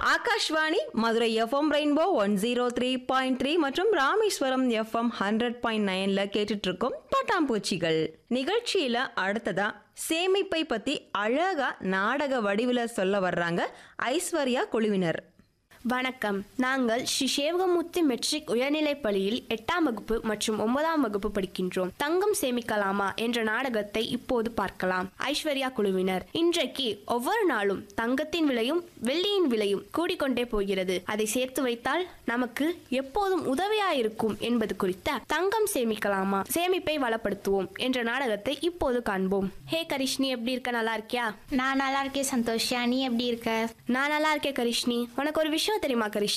Akashvani Madurai FM rainbow one zero three point three மற்றும் Rameswaram FM hundred point நைன்ல கேட்டுட்டு இருக்கோம் பட்டாம்பூச்சிகள் நிகழ்ச்சியில அடுத்ததா சேமிப்பை பத்தி அழகா நாடக வடிவில் சொல்ல வர்றாங்க ஐஸ்வர்யா குழுவினர் வணக்கம் நாங்கள் ஸ்ரீ சேவகமூர்த்தி மெட்ரிக் உயர்நிலைப் பள்ளியில் எட்டாம் வகுப்பு மற்றும் ஒன்பதாம் வகுப்பு படிக்கின்றோம் தங்கம் சேமிக்கலாமா என்ற நாடகத்தை இப்போது பார்க்கலாம் ஐஸ்வர்யா குழுவினர் இன்றைக்கு ஒவ்வொரு நாளும் தங்கத்தின் விலையும் வெள்ளியின் விலையும் கூடிக்கொண்டே போகிறது அதை சேர்த்து வைத்தால் நமக்கு எப்போதும் உதவியாயிருக்கும் என்பது குறித்த தங்கம் சேமிக்கலாமா சேமிப்பை வளப்படுத்துவோம் என்ற நாடகத்தை இப்போது காண்போம் ஹே கரிஷ்ணி எப்படி இருக்க நல்லா இருக்கியா நான் நல்லா இருக்கேன் சந்தோஷா நீ எப்படி இருக்க நான் நல்லா இருக்கேன் கரிஷ்ணி உனக்கு ஒரு விஷயம் தெரியுமா கரிஷ்ணி